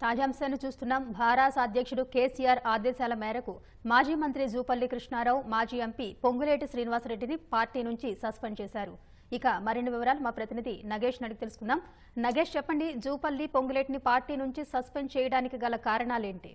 తాజాంశాన్ని చూస్తున్నాం భారాస అధ్యక్షుడు కేసీఆర్ ఆదేశాల మేరకు మాజీ మంత్రి జూపల్లి కృష్ణారావు మాజీ ఎంపీ పొంగులేటి శ్రీనివాసరెడ్డిని పార్టీ నుంచి సస్పెండ్ చేశారు ఇక మరిన్ని వివరాలు మా ప్రతినిధి నగేష్ నడికి తెలుసుకుందాం నగేష్ చెప్పండి జూపల్లి పొంగులేటిని పార్టీ నుంచి సస్పెండ్ చేయడానికి గల కారణాలేంటి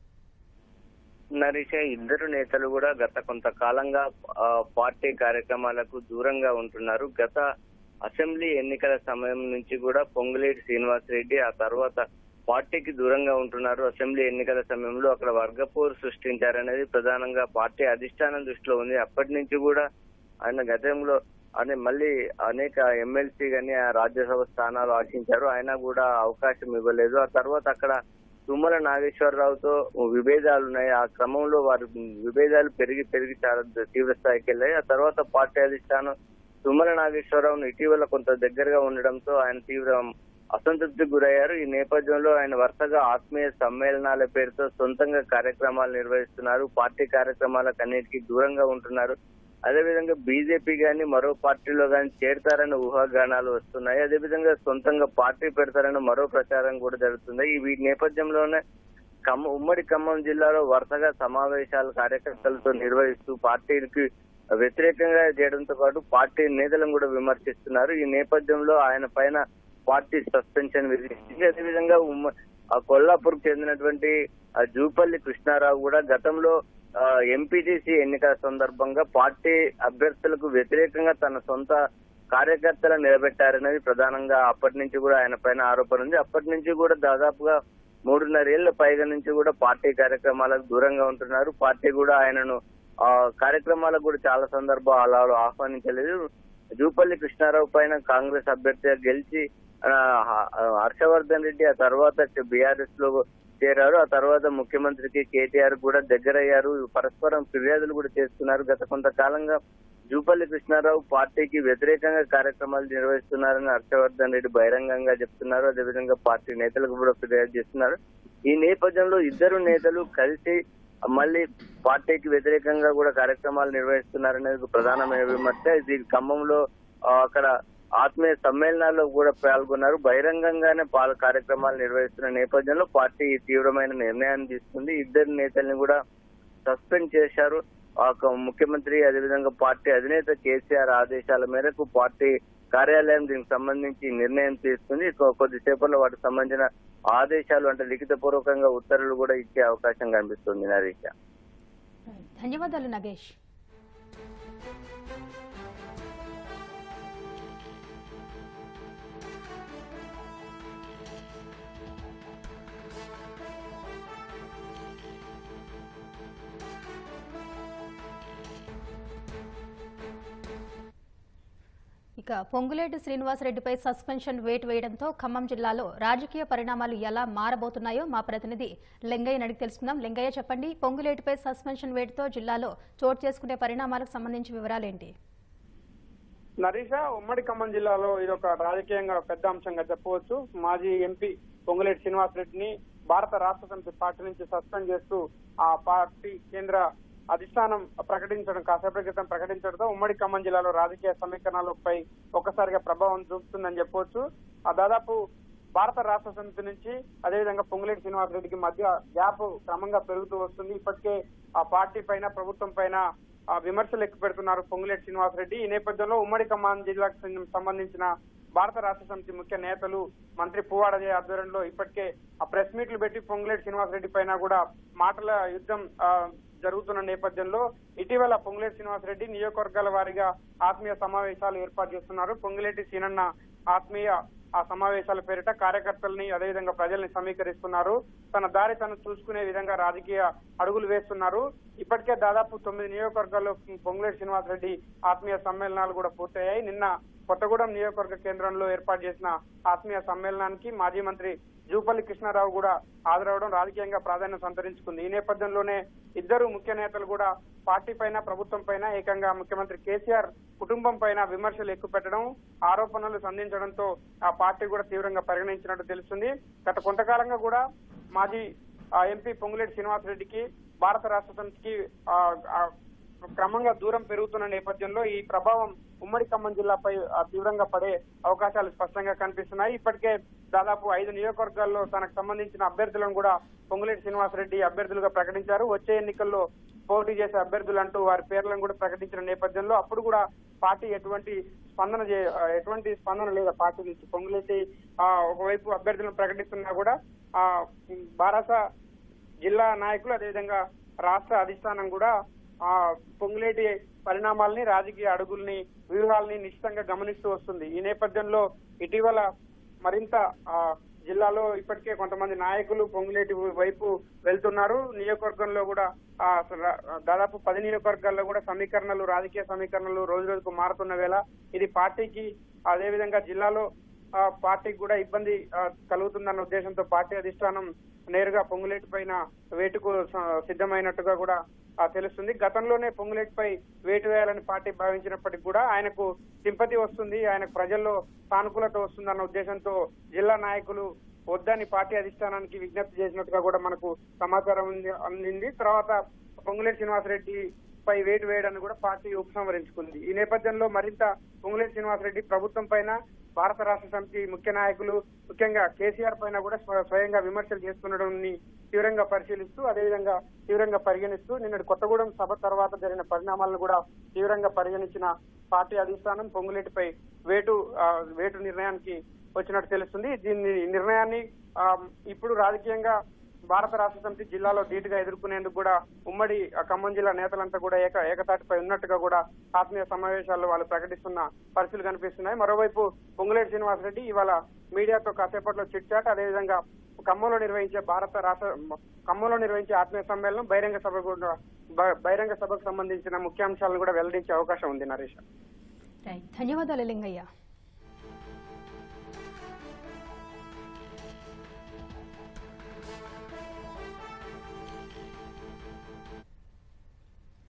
నరీష ఇద్దరు నేతలు కూడా గత కొంతకాలంగా ఆ, పార్టీ కార్యక్రమాలకు దూరంగా ఉంటున్నారు గత అసెంబ్లీ ఎన్నికల సమయం నుంచి కూడా పొంగులేటి శ్రీనివాసరెడ్డి ఆ తర్వాత పార్టీకి దూరంగా ఉంటున్నారు అసెంబ్లీ ఎన్నికల సమయంలో అక్కడ వర్గపోరు సృష్టించారనేది ప్రధానంగా పార్టీ అధిష్టానం దృష్టిలో ఉంది అప్పటి నుంచి కూడా ఆయన గతంలో అనే మళ్ళీ అనేక ఎమ్మెల్సీ గాని ఆ రాజ్యసభ స్థానాలు ఆశించారు అయినా కూడా అవకాశం ఇవ్వలేదు ఆ తర్వాత అక్కడ తుమ్మల నాగేశ్వరరావుతో విభేదాలు ఉన్నాయి ఆ క్రమంలో వారి విభేదాలు పెరిగి పెరిగి చాలా తీవ్ర స్థాయికి వెళ్ళాయి ఆ తర్వాత పార్టీ అధిష్టానం తుమ్మల నాగేశ్వరరావును ఇటీవల కొంత దగ్గరగా ఉండడంతో ఆయన తీవ్ర అసంతృప్తికి గురయ్యారు ఈ నేపథ్యంలో ఆయన వరుసగా ఆత్మీయ సమ్మేళనాల పేరుతో సొంతంగా కార్యక్రమాలు నిర్వహిస్తున్నారు పార్టీ కార్యక్రమాలకు అన్నిటికీ దూరంగా ఉంటున్నారు అదేవిధంగా బీజేపీ గాని మరో పార్టీలో గాని చేరతారని ఊహాగానాలు వస్తున్నాయి అదేవిధంగా సొంతంగా పార్టీ పెడతారని మరో ప్రచారం కూడా జరుగుతుంది ఈ వీటి నేపథ్యంలోనే ఖమ్మం ఉమ్మడి ఖమ్మం జిల్లాలో వరుసగా సమావేశాలు కార్యకర్తలతో నిర్వహిస్తూ పార్టీకి వ్యతిరేకంగా చేయడంతో పాటు పార్టీ నేతలను కూడా విమర్శిస్తున్నారు ఈ నేపథ్యంలో ఆయన పైన పార్టీ సస్పెన్షన్ విధించింది అదేవిధంగా ఉమ్మ ఆ కొల్లాపూర్ చెందినటువంటి ఆ జూపల్లి కృష్ణారావు కూడా గతంలో ఎంపీటీసీ ఎన్నికల సందర్భంగా పార్టీ అభ్యర్థులకు వ్యతిరేకంగా తన సొంత కార్యకర్తలను నిలబెట్టారనేది ప్రధానంగా అప్పటి నుంచి కూడా ఆయన పైన ఆరోపణ ఉంది అప్పటి నుంచి కూడా దాదాపుగా మూడున్నరేళ్ల పైగా నుంచి కూడా పార్టీ కార్యక్రమాలకు దూరంగా ఉంటున్నారు పార్టీ కూడా ఆయనను ఆ కార్యక్రమాలకు కూడా చాలా సందర్భాలు ఆహ్వానించలేదు జూపల్లి కృష్ణారావు పైన కాంగ్రెస్ అభ్యర్థిగా గెలిచి ఆ, హ- హర్షవర్ధన్ రెడ్డి ఆ తర్వాత బీఆర్ఎస్ లో చేరారు ఆ తర్వాత ముఖ్యమంత్రికి కేటీఆర్ కూడా దగ్గరయ్యారు పరస్పరం ఫిర్యాదులు కూడా చేస్తున్నారు గత కొంతకాలంగా జూపల్లి కృష్ణారావు పార్టీకి వ్యతిరేకంగా కార్యక్రమాలు నిర్వహిస్తున్నారని హర్షవర్ధన్ రెడ్డి బహిరంగంగా చెప్తున్నారు అదేవిధంగా పార్టీ నేతలకు కూడా ఫిర్యాదు చేస్తున్నారు ఈ నేపథ్యంలో ఇద్దరు నేతలు కలిసి మళ్ళీ పార్టీకి వ్యతిరేకంగా కూడా కార్యక్రమాలు నిర్వహిస్తున్నారనేది ఒక ప్రధానమైన విమర్శ ఇది ఖమ్మంలో ఆ, అక్కడ ఆత్మీయ సమ్మేళనాల్లో కూడా పాల్గొన్నారు బహిరంగంగానే పాల కార్యక్రమాలు నిర్వహిస్తున్న నేపథ్యంలో పార్టీ ఈ తీవ్రమైన నిర్ణయాన్ని తీసుకుంది ఇద్దరు నేతల్ని కూడా సస్పెండ్ చేశారు ఆ యొక్క ముఖ్యమంత్రి అదేవిధంగా పార్టీ అధినేత కేసీఆర్ ఆదేశాల మేరకు పార్టీ కార్యాలయం దీనికి సంబంధించి నిర్ణయం తీసుకుంది కొ- కొద్దిసేపట్లో వాటికి సంబంధించిన ఆదేశాలు అంటే లిఖిత పూర్వకంగా ఉత్తర్వులు కూడా ఇచ్చే అవకాశం కనిపిస్తుంది నరీష ధన్యవాదాలు నగేష్ ఇక పొంగులేటి శ్రీనివాసరెడ్డిపై సస్పెన్షన్ వేటు వేయడంతో ఖమ్మం జిల్లాలో రాజకీయ పరిణామాలు ఎలా మారబోతున్నాయో మా ప్రతినిధి లింగయ్య నడికి తెలుసుకుందాం లింగయ్య చెప్పండి పొంగులేటిపై సస్పెన్షన్ వేటుతో జిల్లాలో చోటు చేసుకునే పరిణామాలకు సంబంధించి వివరాలేంటి నరీష ఉమ్మడి ఖమ్మం జిల్లాలో ఇది ఒక రాజకీయంగా పెద్ద అంశంగా చెప్పవచ్చు మాజీ ఎంపీ పొంగులేటి శ్రీనివాస్ రెడ్డిని భారత రాష్ట్ర సమితి పార్టీ నుంచి సస్పెండ్ చేస్తూ ఆ పార్టీ కేంద్ర అధిష్టానం ప్రకటించడం కాసేపటి క్రితం ప్రకటించడంతో ఉమ్మడి ఖమ్మం జిల్లాలో రాజకీయ సమీకరణలపై ఒక్కసారిగా ప్రభావం చూపుతుందని చెప్పవచ్చు ఆ దాదాపు భారత రాష్ట్ర సమితి నుంచి అదేవిధంగా పొంగులేటి శ్రీనివాస్ రెడ్డికి మధ్య గ్యాప్ క్రమంగా పెరుగుతూ వస్తుంది ఇప్పటికే ఆ పార్టీ పైన ప్రభుత్వం పైన ఆ విమర్శలు ఎక్కువ పెడుతున్నారు పొంగులేటి శ్రీనివాస్ రెడ్డి ఈ నేపథ్యంలో ఉమ్మడి ఖమ్మం జిల్లాకు సంబంధించిన- సంబంధించిన భారత రాష్ట్ర సమితి ముఖ్య నేతలు మంత్రి పువ్వాడ అజయ్ ఆధ్వర్యంలో ఇప్పటికే ఆ ప్రెస్ మీట్లు పెట్టి పొంగులేటి శ్రీనివాస్ రెడ్డి పైన కూడా మాటల యుద్ధం ఆ, జరుగుతున్న నేపథ్యంలో ఇటీవల పొంగులేటి శ్రీనివాస్ రెడ్డి నియోజకవర్గాల వారీగా ఆత్మీయ సమావేశాలు ఏర్పాటు చేస్తున్నారు పొంగులేటి సీనన్న ఆత్మీయ ఆ సమావేశాల పేరిట కార్యకర్తల్ని అదేవిధంగా ప్రజల్ని సమీకరిస్తున్నారు తన దారి తను చూసుకునే విధంగా రాజకీయ అడుగులు వేస్తున్నారు ఇప్పటికే దాదాపు తొమ్మిది నియోజకవర్గాల్లో పొంగులేటి శ్రీనివాస్ రెడ్డి ఆత్మీయ సమ్మేళనాలు కూడా పూర్తయ్యాయి నిన్న కొత్తగూడెం నియోజకవర్గ కేంద్రంలో ఏర్పాటు చేసిన ఆత్మీయ సమ్మేళనానికి మాజీ మంత్రి జూపల్లి కృష్ణారావు కూడా హాజరవడం రాజకీయంగా ప్రాధాన్యం సంతరించుకుంది ఈ నేపథ్యంలోనే ఇద్దరు ముఖ్య నేతలు కూడా పార్టీ పైన ప్రభుత్వం పైన ఏకంగా ముఖ్యమంత్రి కేసీఆర్ కుటుంబం పైన విమర్శలు ఎక్కువ పెట్టడం ఆరోపణలు సంధించడంతో ఆ పార్టీ కూడా తీవ్రంగా పరిగణించినట్టు తెలుస్తుంది గత కొంతకాలంగా కూడా మాజీ ఆ, ఎంపీ పొంగులేటి శ్రీనివాస్ రెడ్డికి భారత రాష్ట్ర సమితికి ఆ, ఆ, క్రమంగా దూరం పెరుగుతున్న నేపథ్యంలో ఈ ప్రభావం ఉమ్మడి ఖమ్మం జిల్లాపై ఆ, తీవ్రంగా పడే అవకాశాలు స్పష్టంగా కనిపిస్తున్నాయి ఇప్పటికే దాదాపు ఐదు నియోజకవర్గాల్లో తనకు సంబంధించిన అభ్యర్థులను కూడా పొంగులేటి శ్రీనివాసరెడ్డి అభ్యర్థులుగా ప్రకటించారు వచ్చే ఎన్నికల్లో పోటీ చేసే అభ్యర్థులు అంటూ వారి పేర్లను కూడా ప్రకటించిన నేపథ్యంలో అప్పుడు కూడా పార్టీ ఎటువంటి స్పందన చే- ఆ, ఎటువంటి స్పందన లేదు ఆ పార్టీ నుంచి పొంగులేటి ఆ, ఒకవైపు అభ్యర్థులను ప్రకటిస్తున్నా కూడా ఆ బారాస జిల్లా నాయకులు అదేవిధంగా రాష్ట్ర అధిష్టానం కూడా ఆ పొంగులేటి పరిణామాల్ని రాజకీయ అడుగుల్ని వ్యూహాల్ని నిశ్చితంగా గమనిస్తూ వస్తుంది ఈ నేపథ్యంలో ఇటీవల మరింత ఆ జిల్లాలో ఇప్పటికే కొంతమంది నాయకులు పొంగులేటి వైపు వెళ్తున్నారు నియోజకవర్గంలో కూడా ఆ ర- దాదాపు పది నియోజకవర్గాల్లో కూడా సమీకరణలు రాజకీయ సమీకరణలు రోజు రోజుకు మారుతున్న వేళ ఇది పార్టీకి అదేవిధంగా జిల్లాలో ఆ, పార్టీకి కూడా ఇబ్బంది ఆ, కలుగుతుందన్న ఉద్దేశంతో పార్టీ అధిష్టానం నేరుగా పొంగులేటి పైన వేటుకు స- సిద్ధమైనట్టుగా కూడా ఆ, తెలుస్తుంది గతంలోనే పొంగులేటిపై వేటు వేయాలని పార్టీ భావించినప్పటికీ కూడా ఆయనకు సింపతి వస్తుంది ఆయనకు ప్రజల్లో సానుకూలత వస్తుందన్న ఉద్దేశంతో జిల్లా నాయకులు వద్దని పార్టీ అధిష్టానానికి విజ్ఞప్తి చేసినట్టుగా కూడా మనకు సమాచారం ఉంది అందింది తర్వాత పొంగులేటి శ్రీనివాసరెడ్డి పై వేటు వేయడాన్ని కూడా పార్టీ ఉపసంహరించుకుంది ఈ నేపథ్యంలో మరింత పొంగులేటి శ్రీనివాసరెడ్డి ప్రభుత్వం పైన భారత రాష్ట్ర సమితి ముఖ్య నాయకులు ముఖ్యంగా కేసీఆర్ పైన కూడా స్వ- స్వయంగా విమర్శలు చేస్తుండడం తీవ్రంగా పరిశీలిస్తూ అదేవిధంగా తీవ్రంగా పరిగణిస్తూ నిన్నటి కొత్తగూడెం సభ తర్వాత జరిగిన పరిణామాలను కూడా తీవ్రంగా పరిగణించిన పార్టీ అధిష్టానం పొంగులేటిపై వేటు ఆ, వేటు నిర్ణయానికి వచ్చినట్టు తెలుస్తుంది దీన్ని ఈ నిర్ణయాన్ని ఆ, ఇప్పుడు రాజకీయంగా భారత రాష్ట్ర సమితి జిల్లాలో ధీటుగా ఎదుర్కొనేందుకు కూడా ఉమ్మడి ఆ, ఖమ్మం జిల్లా నేతలంతా కూడా ఏక ఏకతాటిపై ఉన్నట్టుగా కూడా ఆత్మీయ సమావేశాల్లో వాళ్ళు ప్రకటిస్తున్న పరిస్థితులు కనిపిస్తున్నాయి మరోవైపు పొంగులేటి శ్రీనివాసరెడ్డి ఇవాళ మీడియాతో కాసేపట్లో చిట్ చాట్ అదేవిధంగా ఖమ్మంలో నిర్వహించే భారత రాష్ట్ర ఖమ్మంలో నిర్వహించే ఆత్మీయ సమ్మేళనం బహిరంగ సభ కూడా బ- బహిరంగ సభకు సంబంధించిన ముఖ్యాంశాలను కూడా వెల్లడించే అవకాశం ఉంది నరేష్ రైట్ ధన్యవాదాలు లింగయ్య